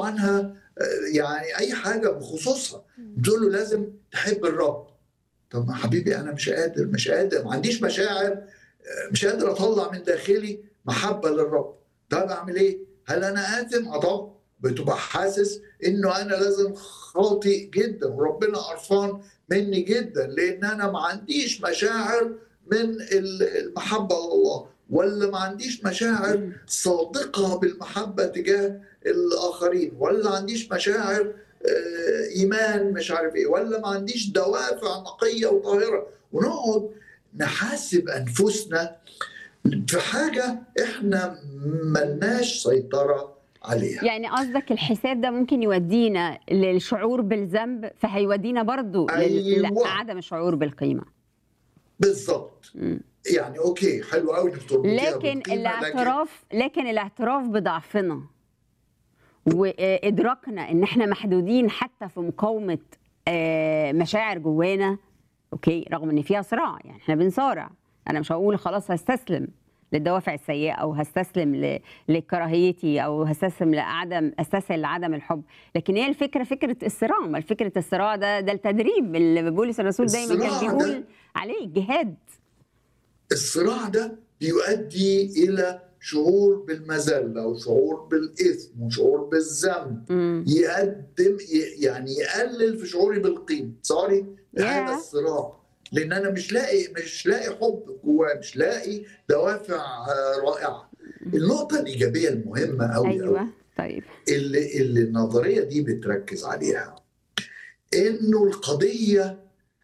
عنها آه، يعني اي حاجه بخصوصها بتقول له لازم تحب الرب طب ما حبيبي انا مش قادر مش قادر ما عنديش مشاعر آه، مش قادر اطلع من داخلي محبه للرب طب اعمل ايه هل انا اثم اه طبعا بتبقى حاسس انه انا لازم خاطئ جدا وربنا قرفان مني جدا لان انا ما عنديش مشاعر من المحبه لله ولا ما عنديش مشاعر صادقه بالمحبه تجاه الاخرين ولا ما عنديش مشاعر آه، ايمان مش عارف ايه ولا ما عنديش دوافع نقيه وطاهره ونقعد نحاسب انفسنا في حاجه احنا ملناش سيطره عليها يعني قصدك الحساب ده ممكن يودينا للشعور بالذنب فهيودينا برضو لل- أيوة. لعدم الشعور بالقيمة بالظبط مم. يعني اوكي حلو قوي انك تربطيها لكن بالقيمة، الاعتراف لكن الاعتراف بضعفنا وادراكنا ان احنا محدودين حتى في مقاومه آه، مشاعر جوانا اوكي رغم ان فيها صراع يعني احنا بنصارع انا مش هقول خلاص هستسلم للدوافع السيئه او هستسلم ل- لكراهيتي او هستسلم لعدم استسهل لعدم الحب لكن هي الفكره فكره الصراع ما فكره الصراع ده ده التدريب اللي بولس الرسول دايما كان الصراع بيقول ده- عليه الجهاد الصراع ده بيؤدي الى شعور بالمذله وشعور بالاثم وشعور بالذنب مم. يقدم ي- يعني يقلل في شعوري بالقيمه سوري ياه. هذا الصراع لان انا مش لاقي مش لاقي حب جواه مش لاقي دوافع آه، رائعه النقطه الايجابيه المهمه قوي ايوه طيب اللي, اللي النظريه دي بتركز عليها انه القضيه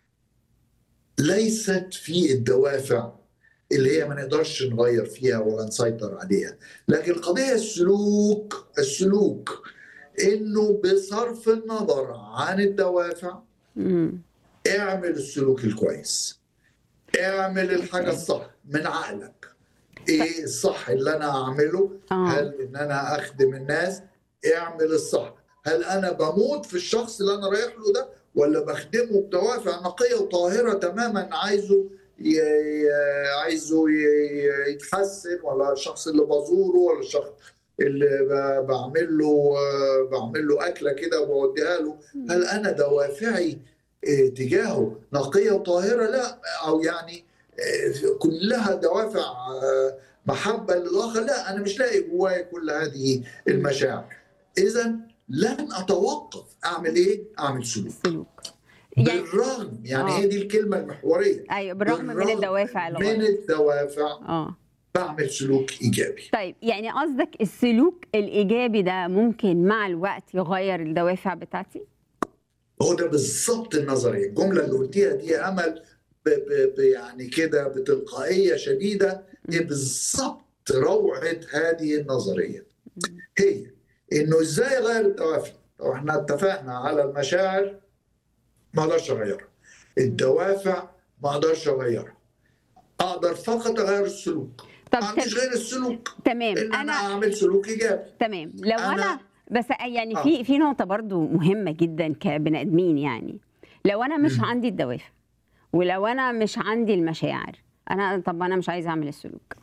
ليست في الدوافع اللي هي ما نقدرش نغير فيها ولا نسيطر عليها لكن القضيه السلوك السلوك انه بصرف النظر عن الدوافع مم. اعمل السلوك الكويس اعمل الحاجه الصح من عقلك ايه الصح اللي انا اعمله اه هل ان انا اخدم الناس اعمل الصح هل انا بموت في الشخص اللي انا رايح له ده ولا بخدمه بدوافع نقيه وطاهره تماما عايزه ي... ي- عايزه ي- يتحسن ولا الشخص اللي بزوره ولا الشخص اللي ب- بعمل له بعمل له اكله كده وبوديها له هل انا دوافعي آه، تجاهه نقيه وطاهره لا او يعني آه، كلها دوافع آه، محبه للاخر لا انا مش لاقي جوايا كل هذه المشاعر اذا لن اتوقف اعمل ايه اعمل سلوك السلوك يعني بالرغم يعني آه. هي دي الكلمه المحوريه ايوه بالرغم من بالرغم الدوافع من الغلط الدوافع اه بعمل سلوك ايجابي طيب يعني قصدك السلوك الايجابي ده ممكن مع الوقت يغير الدوافع بتاعتي هو ده بالظبط النظريه الجمله اللي قلتيها دي يا امل ب ب ب يعني كده بتلقائيه شديده هي بالظبط روعه هذه النظريه هي انه ازاي اغير الدوافع لو احنا اتفقنا على المشاعر ما اقدرش اغيرها الدوافع ما اقدرش اغيرها اقدر فقط اغير السلوك طب ما عنديش تم- غير السلوك تمام ان انا انا اعمل سلوك ايجابي تمام لو أنا- انا بس يعني آه. في في نقطه برضو مهمه جدا كبني ادمين يعني لو انا مش مم. عندي الدوافع ولو انا مش عندي المشاعر انا طب انا مش عايزه اعمل السلوك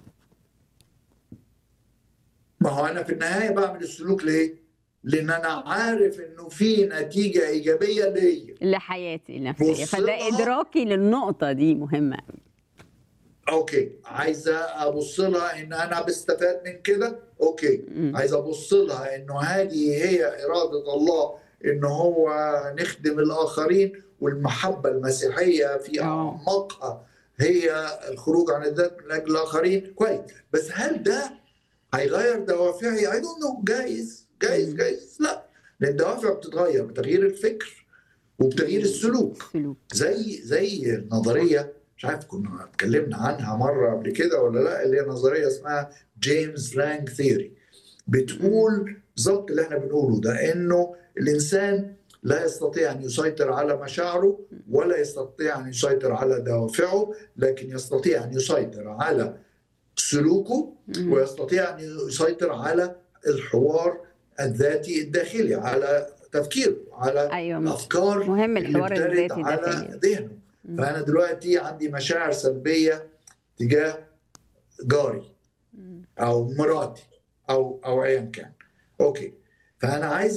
ما هو انا في النهايه بعمل السلوك ليه؟ لان انا عارف انه في نتيجه ايجابيه ليا لحياتي النفسيه بص فده لها. ادراكي للنقطه دي مهمه أوي. اوكي عايزه ابص لها ان انا بستفاد من كده اوكي مم. عايز ابص لها انه هذه هي اراده الله ان هو نخدم الاخرين والمحبه المسيحيه في آه. اعماقها هي الخروج عن الذات من اجل الاخرين كويس بس هل ده هيغير دوافعي؟ اي دونت نو جايز جايز مم. جايز لا لان الدوافع بتتغير بتغيير الفكر وبتغيير السلوك السلوك زي زي النظريه مش عارف كنا اتكلمنا عنها مره قبل كده ولا لا اللي هي نظريه اسمها جيمس لانج ثيوري بتقول بالظبط اللي احنا بنقوله ده انه الانسان لا يستطيع ان يسيطر على مشاعره ولا يستطيع ان يسيطر على دوافعه لكن يستطيع ان يسيطر على سلوكه مم. ويستطيع ان يسيطر على الحوار الذاتي الداخلي على تفكيره على ايوه الافكار مهم اللي الحوار بترد الذاتي على ده ذهنه فانا دلوقتي عندي مشاعر سلبيه تجاه جاري او مراتي او او ايا كان اوكي فانا عايز